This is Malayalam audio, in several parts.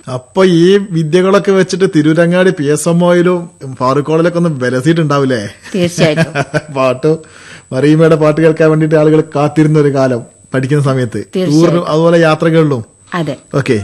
അപ്പൊ ഈ വിദ്യകളൊക്കെ വെച്ചിട്ട് തിരൂരങ്ങാടി പി എസ് എം ഒയിലും ഫാറൂഖ് കോളേജിലൊക്കെ ഒന്ന് വിലസിയിട്ടുണ്ടാവില്ലേ തീർച്ചയായിട്ടും പാട്ട് മറിയമ്മയുടെ പാട്ട് കേൾക്കാൻ വേണ്ടിയിട്ട് ആളുകൾ കാത്തിരുന്ന ഒരു കാലം പഠിക്കുന്ന സമയത്ത് തീർച്ചയായും. ടൂറിനും അതുപോലെ യാത്രകളിലും അതെ ഓക്കെ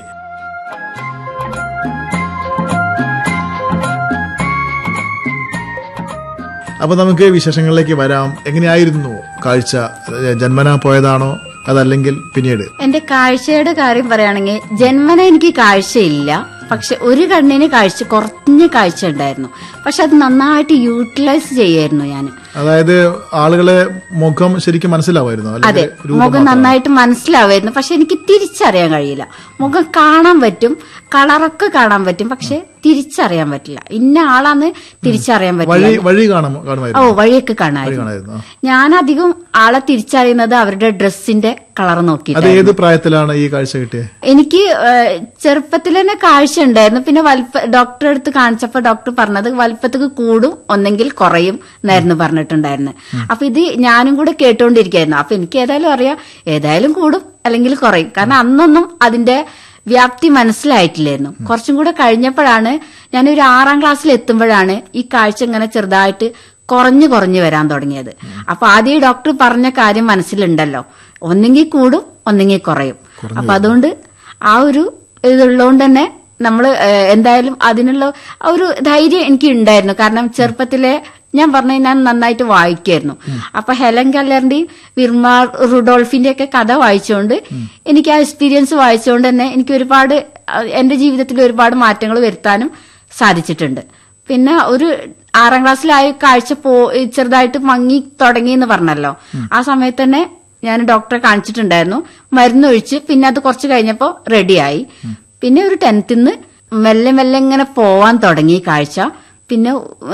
അപ്പൊ നമുക്ക് വിശേഷങ്ങളിലേക്ക് വരാം എങ്ങനെയായിരുന്നു കാഴ്ച ജന്മനാ പോയതാണോ അതല്ലെങ്കിൽ പിന്നീട് എന്റെ കാഴ്ചയുടെ കാര്യം പറയുകയാണെങ്കിൽ ജന്മന എനിക്ക് കാഴ്ചയില്ല പക്ഷെ ഒരു കണ്ണിന് കാഴ്ച കുറഞ്ഞ കാഴ്ച ഉണ്ടായിരുന്നു പക്ഷെ അത് നന്നായിട്ട് യൂട്ടിലൈസ് ചെയ്യായിരുന്നു ഞാൻ അതായത് ആളുകളെ മുഖം ശരിക്കും മനസ്സിലാവായിരുന്നു അതെ അല്ലെങ്കിൽ രൂപം മുഖം നന്നായിട്ട് മനസ്സിലാവായിരുന്നു പക്ഷെ എനിക്ക് തിരിച്ചറിയാൻ കഴിയില്ല മുഖം കാണാൻ പറ്റും കളറൊക്കെ കാണാൻ പറ്റും പക്ഷെ തിരിച്ചറിയാൻ പറ്റില്ല ഇന്ന ആളാന്ന് തിരിച്ചറിയാൻ വഴി പറ്റില്ല വഴി കാണാം ഓ കാണുമായിരുന്നു വഴിയൊക്കെ വഴി കാണാമായിരുന്നു കാണായിരുന്നു ഞാൻ അധികം ആളെ തിരിച്ചറിയുന്നത് അവരുടെ ഡ്രസ്സിന്റെ കളർ അത് നോക്കിയിട്ട് ഏത് പ്രായത്തിലാണ് ഈ കാഴ്ച കിട്ടിയത് എനിക്ക് ഏഹ്, ചെറുപ്പത്തിൽ തന്നെ കാഴ്ച ഉണ്ടായിരുന്നു പിന്നെ വലുപ്പ ഡോക്ടറെ അടുത്ത് കാണിച്ചപ്പോ ഡോക്ടർ പറഞ്ഞത് വലുപ്പത്തേക്ക് കൂടും ഒന്നെങ്കിൽ കുറയും എന്നായിരുന്നു പറഞ്ഞിട്ടുണ്ടായിരുന്നത് അപ്പൊ ഇത് ഞാനും കൂടെ കേട്ടുകൊണ്ടിരിക്കായിരുന്നു അപ്പൊ എനിക്ക് ഏതായാലും അറിയാം ഏതായാലും കൂടും അല്ലെങ്കിൽ കുറയും കാരണം അന്നൊന്നും അതിന്റെ വ്യാപ്തി മനസ്സിലായിട്ടില്ലായിരുന്നു കുറച്ചും കൂടെ കഴിഞ്ഞപ്പോഴാണ് ഞാനൊരു ആറാം ക്ലാസ്സിൽ എത്തുമ്പോഴാണ് ഈ കാഴ്ച ഇങ്ങനെ ചെറുതായിട്ട് കുറഞ്ഞു കുറഞ്ഞു വരാൻ തുടങ്ങിയത് അപ്പൊ ആദ്യം ഈ ഡോക്ടർ പറഞ്ഞ കാര്യം മനസ്സിലുണ്ടല്ലോ ഒന്നെങ്കിൽ കൂടും ഒന്നെങ്കിൽ കുറയും അപ്പൊ അതുകൊണ്ട് ആ ഒരു ഇതുള്ളതുകൊണ്ട് തന്നെ നമ്മൾ എന്തായാലും അതിനുള്ള ആ ഒരു ധൈര്യം എനിക്ക് ഉണ്ടായിരുന്നു കാരണം ചെറുപ്പത്തിലെ ഞാൻ പറഞ്ഞ ഞാൻ നന്നായിട്ട് വായിക്കായിരുന്നു അപ്പൊ ഹെലൻ കല്ലറിന്റെയും വിർമ റുഡോൾഫിന്റെ ഒക്കെ കഥ വായിച്ചുകൊണ്ട് എനിക്ക് ആ എക്സ്പീരിയൻസ് വായിച്ചുകൊണ്ട് തന്നെ എനിക്ക് ഒരുപാട് ആ, എന്റെ ജീവിതത്തിൽ ഒരുപാട് മാറ്റങ്ങൾ വരുത്താനും സാധിച്ചിട്ടുണ്ട് പിന്നെ ഒരു ആറാം ക്ലാസ്സിലായ കാഴ്ച പോ ചെറുതായിട്ട് മങ്ങി തുടങ്ങി എന്ന് പറഞ്ഞല്ലോ ആ സമയത്ത് തന്നെ ഞാൻ ഡോക്ടറെ കാണിച്ചിട്ടുണ്ടായിരുന്നു മരുന്നൊഴിച്ച് പിന്നെ അത് കുറച്ച് കഴിഞ്ഞപ്പോ റെഡിയായി പിന്നെ ഒരു ടെൻത്തിന്ന് മെല്ലെ മെല്ലെ ഇങ്ങനെ പോവാൻ തുടങ്ങി ഈ കാഴ്ച പിന്നെ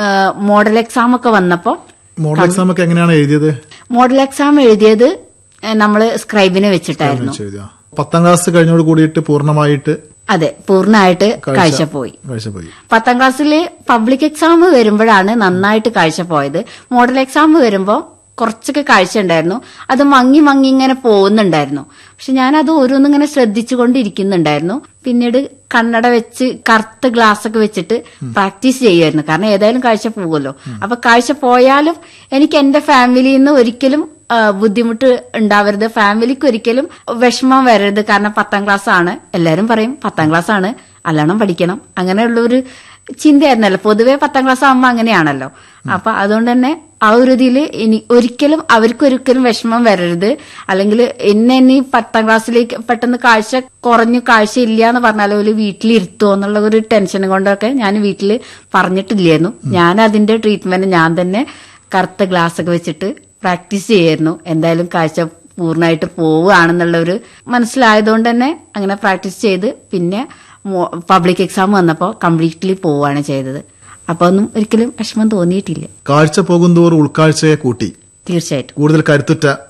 മോഡൽ എക്സാം ഒക്കെ വന്നപ്പോ മോഡൽ എക്സാം ഒക്കെ എങ്ങനെയാണ് എഴുതിയത് മോഡൽ എക്സാം എഴുതിയത് നമ്മൾ സ്ക്രൈബിനെ വെച്ചിട്ടായിരുന്നു വെച്ച് എഴുതിയോ? പത്താം ക്ലാസ് കഴിഞ്ഞോട് കൂടിയിട്ട് പൂർണ്ണമായിട്ട് അതെ പൂർണ്ണമായിട്ട് കാഴ്ച പോയി കാഴ്ച പോയി പത്താം ക്ലാസ്സിൽ പബ്ലിക് എക്സാം വരുമ്പോഴാണ് നന്നായിട്ട് കാഴ്ച പോയത് മോഡൽ എക്സാം വരുമ്പോൾ കുറച്ചൊക്കെ കാഴ്ച ഉണ്ടായിരുന്നു അത് മങ്ങി മങ്ങി ഇങ്ങനെ പോകുന്നുണ്ടായിരുന്നു പക്ഷെ ഞാൻ അത് ഓരോന്നിങ്ങനെ ശ്രദ്ധിച്ചുകൊണ്ടിരിക്കുന്നുണ്ടായിരുന്നു പിന്നീട് കണ്ണട വെച്ച് കറുത്ത ഗ്ലാസ് ഒക്കെ വെച്ചിട്ട് പ്രാക്ടീസ് ചെയ്യുമായിരുന്നു കാരണം ഏതായാലും കാഴ്ച പോകുമല്ലോ അപ്പൊ കാഴ്ച പോയാലും എനിക്ക് എന്റെ ഫാമിലിയിൽ നിന്ന് ഒരിക്കലും ആ, ബുദ്ധിമുട്ട് ഉണ്ടാവരുത് ഫാമിലിക്ക് ഒരിക്കലും വിഷമം വരരുത് കാരണം പത്താം ക്ലാസ് ആണ് എല്ലാരും പറയും പത്താം ക്ലാസ് ആണ് നല്ലോണം പഠിക്കണം അങ്ങനെയുള്ള ഒരു ചിന്തയായിരുന്നല്ലോ പൊതുവെ പത്താം ക്ലാസ് ആകുമ്പോൾ അങ്ങനെയാണല്ലോ അപ്പൊ അതുകൊണ്ട് തന്നെ ആ ഒരു ഇതിൽ ഇനി ഒരിക്കലും അവർക്ക് ഒരിക്കലും വിഷമം വരരുത് അല്ലെങ്കിൽ എന്നെ ഇനി പത്താം ക്ലാസ്സിലേക്ക് പെട്ടെന്ന് കാഴ്ച കുറഞ്ഞു കാഴ്ച ഇല്ല എന്ന് പറഞ്ഞാൽ ഒരു വീട്ടിലിരുത്തുമോ എന്നുള്ള ഒരു ടെൻഷൻ കൊണ്ടൊക്കെ ഞാൻ വീട്ടിൽ പറഞ്ഞിട്ടില്ലായിരുന്നു ഞാൻ അതിന്റെ ട്രീറ്റ്മെന്റ് ഞാൻ തന്നെ കറുത്ത ഗ്ലാസ് ഒക്കെ വെച്ചിട്ട് പ്രാക്ടീസ് ചെയ്യായിരുന്നു എന്തായാലും കാഴ്ച പൂർണ്ണമായിട്ട് പോവുകയാണെന്നുള്ള ഒരു മനസ്സിലായതുകൊണ്ട് തന്നെ അങ്ങനെ പ്രാക്ടീസ് ചെയ്ത് പിന്നെ പബ്ലിക് എക്സാം വന്നപ്പോൾ കംപ്ലീറ്റ്ലി പോവുകയാണ് ചെയ്തത് അപ്പൊ ഒന്നും ഒരിക്കലും വിഷമം തോന്നിയിട്ടില്ല കാഴ്ച പോകുന്തോറും ഉൾക്കാഴ്ചയെ കൂട്ടി തീർച്ചയായിട്ടും കൂടുതൽ കരുത്തുറ്റ